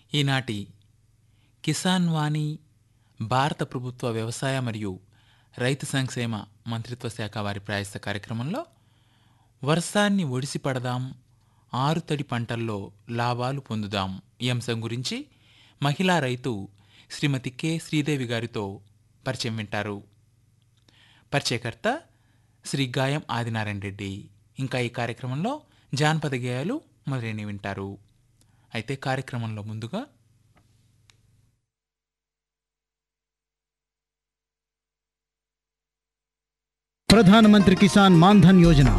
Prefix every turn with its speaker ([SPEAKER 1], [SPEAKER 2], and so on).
[SPEAKER 1] ఈనాటి కిసాన్ వాణి భారత ప్రభుత్వ వ్యవసాయ మరియు రైతు సంక్షేమ మంత్రిత్వ శాఖ వారి ప్రయాస కార్యక్రమంలో వర్షాన్ని ఒడిసి పడదాం ఆరుతడి పంటల్లో లాభాలు పొందుదాం ఈ అంశం గురించి మహిళా రైతు శ్రీమతి కె శ్రీదేవి గారితో పరిచయం వింటారు పరిచయకర్త శ్రీ గాయం ఆదినారాయణ రెడ్డి ఇంకా ఈ కార్యక్రమంలో జానపద గేయాలు మొదలైనవి వింటారు అయితే కార్యక్రమంలో ముందుగా
[SPEAKER 2] ప్రధానమంత్రి కిసాన్ మాన్ధన్ యోజన